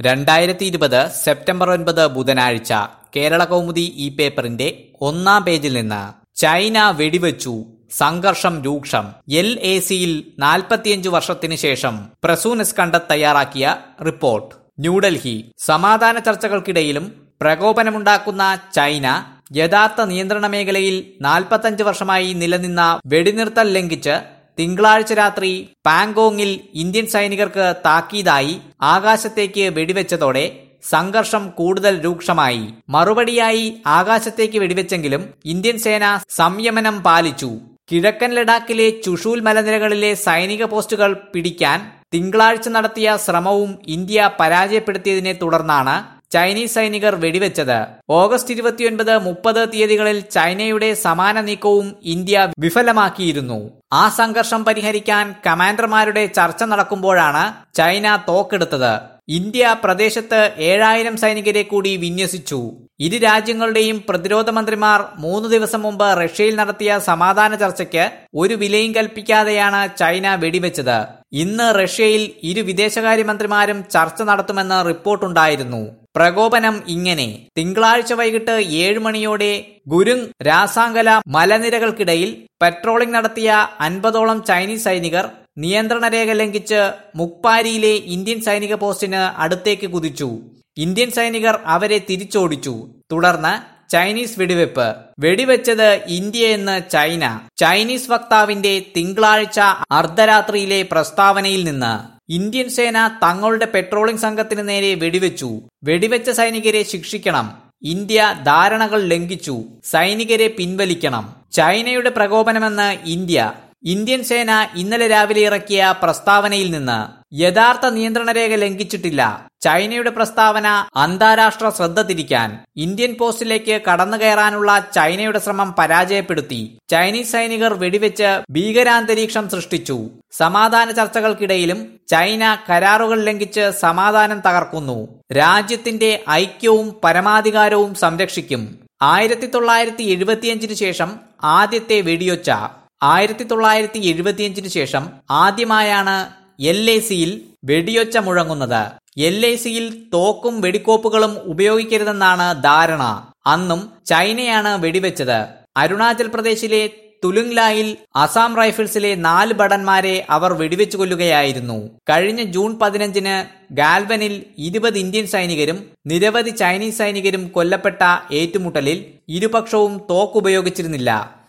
രണ്ടായിരത്തി ഇരുപത് സെപ്റ്റംബർ ഒൻപത് ബുധനാഴ്ച കേരള കൗമുദി ഈ പേപ്പറിന്റെ ഒന്നാം പേജിൽ നിന്ന് ചൈന വെടിവെച്ചു സംഘർഷം രൂക്ഷം എൽ എ സിയിൽ നാൽപ്പത്തിയഞ്ചു വർഷത്തിനു ശേഷം പ്രസൂനസ് കണ്ടത് തയ്യാറാക്കിയ റിപ്പോർട്ട് ന്യൂഡൽഹി സമാധാന ചർച്ചകൾക്കിടയിലും പ്രകോപനമുണ്ടാക്കുന്ന ചൈന യഥാർത്ഥ നിയന്ത്രണ മേഖലയിൽ നാൽപ്പത്തഞ്ച് വർഷമായി നിലനിന്ന വെടിനിർത്തൽ ലംഘിച്ച് തിങ്കളാഴ്ച രാത്രി പാങ്കോങ്ങിൽ ഇന്ത്യൻ സൈനികർക്ക് താക്കീതായി ആകാശത്തേക്ക് വെടിവെച്ചതോടെ സംഘർഷം കൂടുതൽ രൂക്ഷമായി മറുപടിയായി ആകാശത്തേക്ക് വെടിവെച്ചെങ്കിലും ഇന്ത്യൻ സേന സംയമനം പാലിച്ചു കിഴക്കൻ ലഡാക്കിലെ ചുഷൂൽ മലനിരകളിലെ സൈനിക പോസ്റ്റുകൾ പിടിക്കാൻ തിങ്കളാഴ്ച നടത്തിയ ശ്രമവും ഇന്ത്യ പരാജയപ്പെടുത്തിയതിനെ തുടർന്നാണ് ചൈനീസ് സൈനികർ വെടിവെച്ചത് ഓഗസ്റ്റ് ഇരുപത്തിയൊൻപത് മുപ്പത് തീയതികളിൽ ചൈനയുടെ സമാന നീക്കവും ഇന്ത്യ വിഫലമാക്കിയിരുന്നു ആ സംഘർഷം പരിഹരിക്കാൻ കമാൻഡർമാരുടെ ചർച്ച നടക്കുമ്പോഴാണ് ചൈന തോക്കെടുത്തത് ഇന്ത്യ പ്രദേശത്ത് ഏഴായിരം സൈനികരെ കൂടി വിന്യസിച്ചു ഇരു രാജ്യങ്ങളുടെയും പ്രതിരോധ മന്ത്രിമാർ മൂന്ന് ദിവസം മുമ്പ് റഷ്യയിൽ നടത്തിയ സമാധാന ചർച്ചയ്ക്ക് ഒരു വിലയും കൽപ്പിക്കാതെയാണ് ചൈന വെടിവെച്ചത് ഇന്ന് റഷ്യയിൽ ഇരു വിദേശകാര്യമന്ത്രിമാരും ചർച്ച നടത്തുമെന്ന് റിപ്പോർട്ടുണ്ടായിരുന്നു പ്രകോപനം ഇങ്ങനെ തിങ്കളാഴ്ച വൈകിട്ട് ഏഴ് മണിയോടെ ഗുരുങ് രാസാങ്കല മലനിരകൾക്കിടയിൽ പെട്രോളിംഗ് നടത്തിയ അൻപതോളം ചൈനീസ് സൈനികർ നിയന്ത്രണ രേഖ ലംഘിച്ച് മുക്പാരിയിലെ ഇന്ത്യൻ സൈനിക പോസ്റ്റിന് അടുത്തേക്ക് കുതിച്ചു ഇന്ത്യൻ സൈനികർ അവരെ തിരിച്ചോടിച്ചു തുടർന്ന് ചൈനീസ് വെടിവെപ്പ് വെടിവെച്ചത് ഇന്ത്യയെന്ന് ചൈന ചൈനീസ് വക്താവിന്റെ തിങ്കളാഴ്ച അർദ്ധരാത്രിയിലെ പ്രസ്താവനയിൽ നിന്ന് ഇന്ത്യൻ സേന തങ്ങളുടെ പെട്രോളിംഗ് സംഘത്തിന് നേരെ വെടിവെച്ചു വെടിവെച്ച സൈനികരെ ശിക്ഷിക്കണം ഇന്ത്യ ധാരണകൾ ലംഘിച്ചു സൈനികരെ പിൻവലിക്കണം ചൈനയുടെ പ്രകോപനമെന്ന് ഇന്ത്യ ഇന്ത്യൻ സേന ഇന്നലെ രാവിലെ ഇറക്കിയ പ്രസ്താവനയിൽ നിന്ന് യഥാർത്ഥ നിയന്ത്രണ രേഖ ലംഘിച്ചിട്ടില്ല ചൈനയുടെ പ്രസ്താവന അന്താരാഷ്ട്ര ശ്രദ്ധ തിരിക്കാൻ ഇന്ത്യൻ പോസ്റ്റിലേക്ക് കടന്നു കയറാനുള്ള ചൈനയുടെ ശ്രമം പരാജയപ്പെടുത്തി ചൈനീസ് സൈനികർ വെടിവെച്ച് ഭീകരാന്തരീക്ഷം സൃഷ്ടിച്ചു സമാധാന ചർച്ചകൾക്കിടയിലും ചൈന കരാറുകൾ ലംഘിച്ച് സമാധാനം തകർക്കുന്നു രാജ്യത്തിന്റെ ഐക്യവും പരമാധികാരവും സംരക്ഷിക്കും ആയിരത്തി തൊള്ളായിരത്തി എഴുപത്തിയഞ്ചിനു ശേഷം ആദ്യത്തെ വെടിയൊച്ച ആയിരത്തി തൊള്ളായിരത്തി എഴുപത്തിയഞ്ചിനു ശേഷം ആദ്യമായാണ് എൽ എ സിയിൽ വെടിയൊച്ച മുഴങ്ങുന്നത് എൽ എ സിയിൽ തോക്കും വെടിക്കോപ്പുകളും ഉപയോഗിക്കരുതെന്നാണ് ധാരണ അന്നും ചൈനയാണ് വെടിവെച്ചത് അരുണാചൽ പ്രദേശിലെ തുലുങ്ലായിൽ അസാം റൈഫിൾസിലെ നാല് ഭടന്മാരെ അവർ വെടിവെച്ചു കൊല്ലുകയായിരുന്നു കഴിഞ്ഞ ജൂൺ പതിനഞ്ചിന് ഗാൽവനിൽ ഇരുപത് ഇന്ത്യൻ സൈനികരും നിരവധി ചൈനീസ് സൈനികരും കൊല്ലപ്പെട്ട ഏറ്റുമുട്ടലിൽ ഇരുപക്ഷവും തോക്കുപയോഗിച്ചിരുന്നില്ല